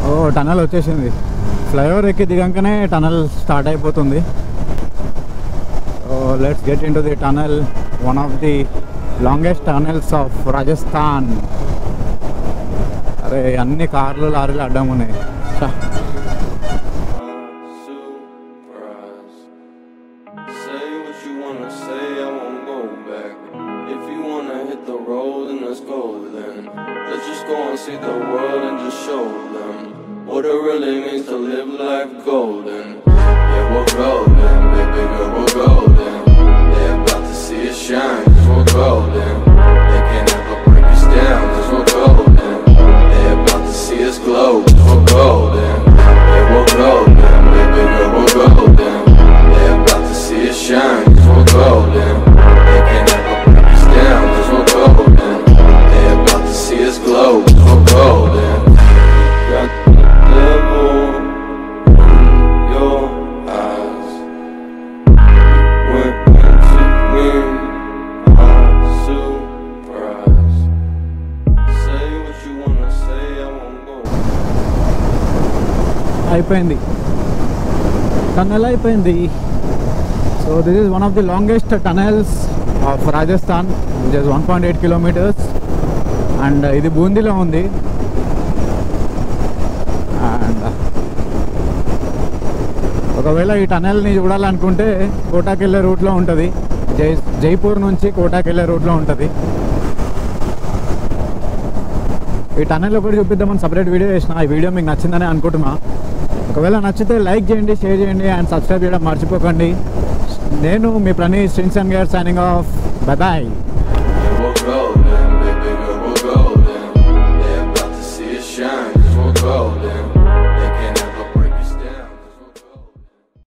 ఓ tunnel వచ్చేసింది flyover ఎక్కి దిగంగానే tunnel start అయిపోతుంది ఓ let's get into the tunnel one of the longest tunnels of Rajasthan అరే అన్ని కార్లు లారీలు అడ్డం ఉన్నాయి ఛ. surprise. Say what you wanna say, I won't go back. If you wanna hit the road, then let's go then. Let's just go and see the world and just show them what it really means to live life golden. Yeah, we're golden, baby girl, we're golden. They're about to see us shine, cause we're golden. They can't ever break us down, cause we're golden. They're about to see us glow, cause we're golden. Yeah, we're golden, baby girl, we're golden. They're about to see us shine, cause we're golden. They can't ever break us down, cause we're golden. They're about to see us glow, cause we're golden. Got the devil in your eyes. When you took me by surprise. Say what you wanna say, I won't go. అయిపోయింది tunnel అయిపోయింది so this is one of the longest tunnels of Rajasthan which is one point eight kilometres and ఇది బూందీలో ఉంది and ఒకవేళ ఈ టనల్ని చూడాలనుకుంటే కోటాకి వెళ్ళే రూట్లో ఉంటుంది జై జైపూర్ నుంచి కోటాకి వెళ్ళే రూట్లో ఉంటుంది ఈ టనల్ ఒకటి చూపిద్దామని సపరేట్ వీడియో చేసిన ఈ వీడియో మీకు నచ్చిందని అనుకుంటున్నా ఒకవేళ నచ్చితే లైక్ చేయండి షేర్ చేయండి అండ్ సబ్స్క్రైబ్ చేయడం మర్చిపోకండి నేను మీ ప్రణీత్ శ్రీన్సన్ గారు సైనింగ్ ఆఫ్ బాయ్